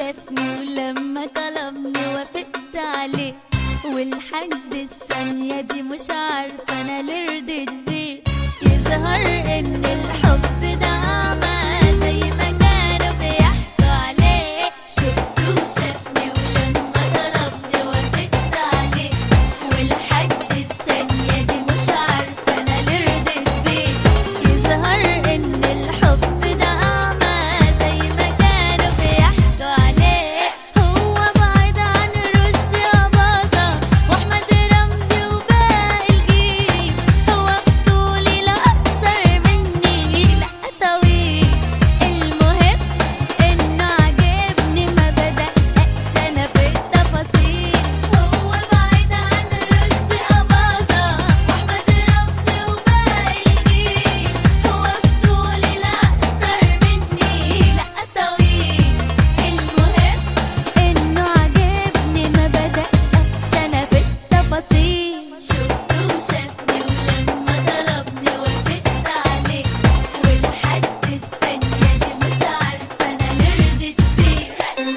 شافني ولما طلبني وافقت عليه والحد الثانية دي مش عارفة أنا ليه رضيت بيه يظهر إن الحب ده أعمى زي ما كانوا بيحكوا عليه شفته وشافني ولما طلبني وافقت عليه والحد الثانية دي مش عارفة أنا ليه رضيت بيه يظهر إن الحب ده أعمى زي ما كانوا بيحكوا عليه هو بعيد عن رشدي أباظة وأحمد رمزي وباقي الجيل هو في طولي لا أكثر مني لا طويل المهم إنه عاجبني ما بدققش أنا في التفاصيل هو بعيد عن رشدي أباظة وأحمد رمزي وباقي الجيل هو في طولي لا أكثر مني لا طويل المهم إنه عاجبني ما بدققش أنا في التفاصيل شفته وشافني ولما طلبني وافقت عليه والحد الثانية دي مش عارفة أنا ليه رضيت بيه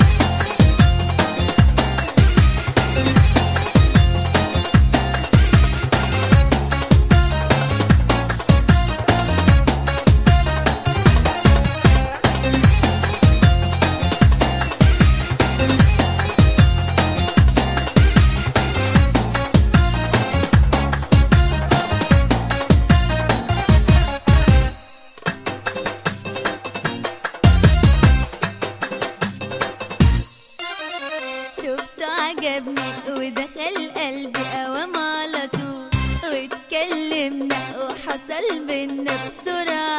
شفته عجبني ودخل قلبي قوام على طول واتكلمنا وحصل بينا بسرعة